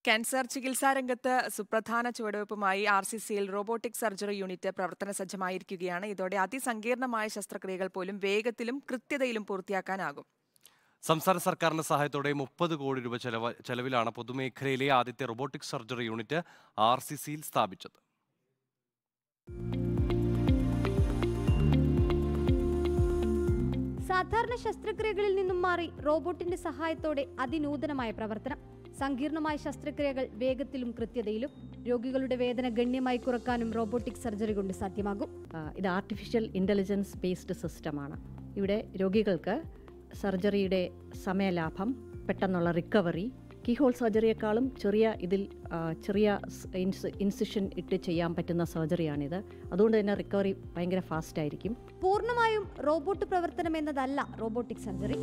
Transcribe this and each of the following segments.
cancer ചികിത്സാ രംഗത്ത് സുപ്രധാന ചുവടുവയ്പുമായി ആർ സി സിയിൽ റോബോട്ടിക് സർജറി യൂണിറ്റ് പ്രവർത്തന സജ്ജമായിരിക്കുകയാണ് ഇതോടെ അതിസങ്കീർണമായ ശസ്ത്രക്രിയകൾ പോലും വേഗത്തിലും കൃത്യതയിലും പൂർത്തിയാക്കാനാകും സംസ്ഥാന സർക്കാരിന്റെ സഹായത്തോടെ മുപ്പത് കോടി രൂപ ചെലവ് ചെലവിലാണ് പൊതുമേഖലയിലെ ആദ്യത്തെ robotic surgery unit R C സിയിൽ സ്ഥാപിച്ചത് സാധാരണ ശസ്ത്രക്രിയകളിൽ നിന്നും മാറി റോബോട്ടിന്റെ സഹായത്തോടെ അതിനൂതനമായ പ്രവർത്തനം സങ്കീർണമായ ശസ്ത്രക്രിയകൾ വേഗത്തിലും കൃത്യതയിലും രോഗികളുടെ വേദന ഗണ്യമായി കുറക്കാനും റോബോട്ടിക് സർജറി കൊണ്ട് സാധ്യമാകും ആ, ഇത് ആർട്ടിഫിഷ്യൽ ഇൻ്റലിജൻസ് ബേസ്ഡ് സിസ്റ്റമാണ് ഇവിടെ രോഗികൾക്ക് സർജറിയുടെ സമയലാഭം പെട്ടെന്നുള്ള റിക്കവറി കീഹോൾ സർജറിയേക്കാളും ചെറിയ ഇതിൽ ആ, ചെറിയ സ് ഇൻസ് ഇൻസിഷൻ ഇട്ട് ചെയ്യാൻ പറ്റുന്ന സർജറിയാണിത് അതുകൊണ്ട് തന്നെ റിക്കവറി ഭയങ്കര ഫാസ്റ്റ് ആയിരിക്കും പൂർണ്ണമായും റോബോട്ട് പ്രവർത്തനം എന്നതല്ല റോബോട്ടിക് സർജറി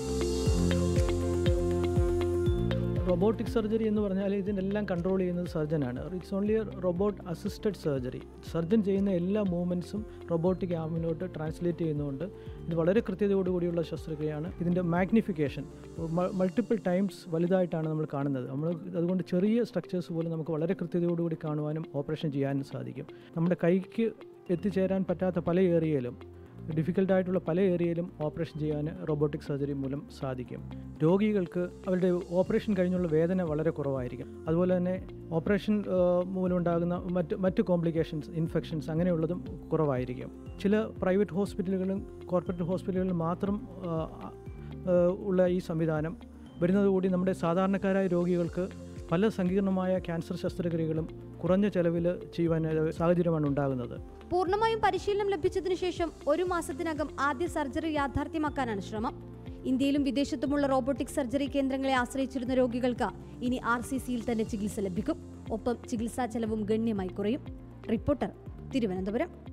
റോബോട്ടിക് സർജറി എന്ന് പറഞ്ഞാൽ ഇതിനെല്ലാം കൺട്രോൾ ചെയ്യുന്നത് സർജനാണ് it's only robot assisted surgery surgeon ചെയ്യുന്ന എല്ലാ മൂവ്മെൻറ്റ്സും റോബോട്ടിക് ആമിലോട്ട് ട്രാൻസ്ലേറ്റ് ചെയ്യുന്നതുകൊണ്ട് ഇത് വളരെ കൃത്യതയോടുകൂടിയുള്ള ശസ്ത്രക്രിയയാണ് ഇതിൻ്റെ മാഗ്നിഫിക്കേഷൻ മൾട്ടിപ്പിൾ ടൈംസ് വലുതായിട്ടാണ് നമ്മൾ കാണുന്നത് നമ്മൾ അതുകൊണ്ട് ചെറിയ സ്ട്രക്ചേഴ്സ് പോലും നമുക്ക് വളരെ കൃത്യതയോടുകൂടി കാണുവാനും ഓപ്പറേഷൻ ചെയ്യാനും സാധിക്കും നമ്മുടെ കൈക്ക് എത്തിച്ചേരാൻ പറ്റാത്ത പല ഏരിയയിലും ഡിഫിക്കൽട്ടായിട്ടുള്ള പല ഏരിയയിലും ഓപ്പറേഷൻ ചെയ്യാൻ റോബോട്ടിക് സർജറി മൂലം സാധിക്കും രോഗികൾക്ക് അവരുടെ ഓപ്പറേഷൻ കഴിഞ്ഞുള്ള വേദന വളരെ കുറവായിരിക്കും അതുപോലെ തന്നെ ഓപ്പറേഷൻ മൂലമുണ്ടാകുന്ന മറ്റ് മറ്റ് കോംപ്ലിക്കേഷൻസ് ഇൻഫെക്ഷൻസ് അങ്ങനെയുള്ളതും കുറവായിരിക്കും ചില പ്രൈവറ്റ് ഹോസ്പിറ്റലുകളും കോർപ്പറേറ്റ് ഹോസ്പിറ്റലുകളിലും മാത്രം ആ, ആ, ഉള്ള ഈ സംവിധാനം വരുന്നതുകൂടി നമ്മുടെ സാധാരണക്കാരായ രോഗികൾക്ക് പല സങ്കീർണമായ ക്യാൻസർ ശസ്ത്രക്രിയകളും കുറഞ്ഞ ചെലവിൽ ചെയ്യുവാൻ സാഹചര്യമാണ് ഉണ്ടാകുന്നത് പൂർണ്ണമായും പരിശീലനം ലഭിച്ചതിനു ശേഷം ഒരു മാസത്തിനകം ആദ്യ സർജറി യാഥാർത്ഥ്യമാക്കാനാണ് ശ്രമം ഇന്ത്യയിലും വിദേശത്തുമുള്ള റോബോട്ടിക് സർജറി കേന്ദ്രങ്ങളെ ആശ്രയിച്ചിരുന്ന രോഗികൾക്ക് ഇനി ആർ സി സിയിൽ തന്നെ ചികിത്സ ലഭിക്കും ഒപ്പം ചികിത്സാ ചെലവും ഗണ്യമായി കുറയും റിപ്പോർട്ടർ തിരുവനന്തപുരം